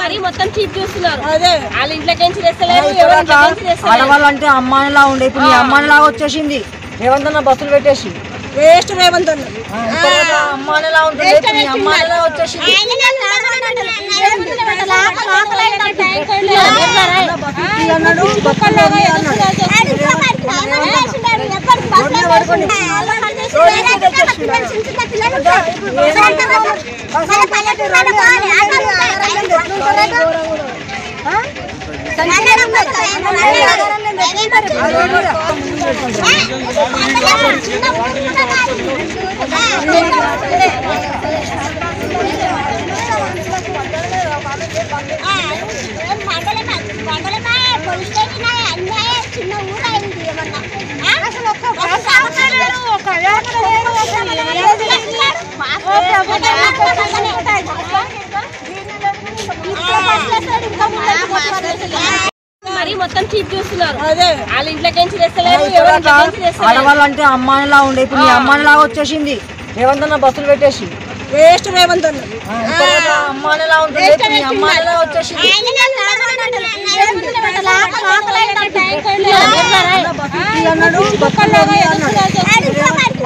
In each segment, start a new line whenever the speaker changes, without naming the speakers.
మరి మొత్తం చీప్ చూస్తున్నారు
అదే
వాళ్ళ ఇంట్లోకి తెస్తలేరు ఎవరి ఇంట్లోకి తెస్తలేరు
ఆడవాళ్ళు అంటే అమ్మాయిలా ఉండే ఇప్పుడు నీ అమ్మాయిలా వచ్చేసింది రేవంత్ అన్న బస్సులు పెట్టేసి
వేస్ట్ రేవంత్ అన్న
అమ్మాయిలా ఉంటుంది ఇప్పుడు నీ అమ్మాయిలా వచ్చేసింది అన్నాడు బస్సులు అన్నాడు
చిన్న ఊరైంది ఏమన్నా అసలు ఒక్క
మరి మొత్తం చీప్ చూస్తున్నారు
అదే
వాళ్ళ ఇంట్లోకి తెస్తలేరు ఎవరి ఇంట్లోకి తెస్తలేరు
ఆడవాళ్ళు అంటే అమ్మాయిలా ఉండే ఇప్పుడు నీ అమ్మాయిలా వచ్చేసింది రేవంత్ అన్న బస్సులు పెట్టేసి
వేస్ట్ రేవంత్ అన్న
అమ్మాయిలా ఉంటుంది ఇప్పుడు నీ అమ్మాయిలా వచ్చేసింది అన్నాడు బస్సులు అన్నాడు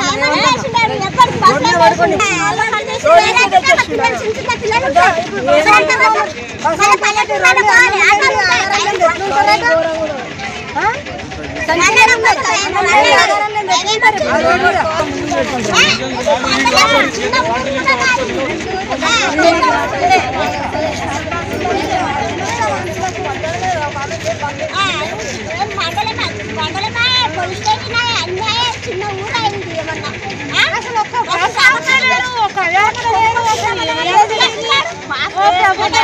చిన్న ఊరైంది ఏమన్నా అసలు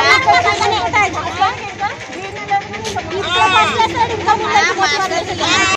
ఒక్క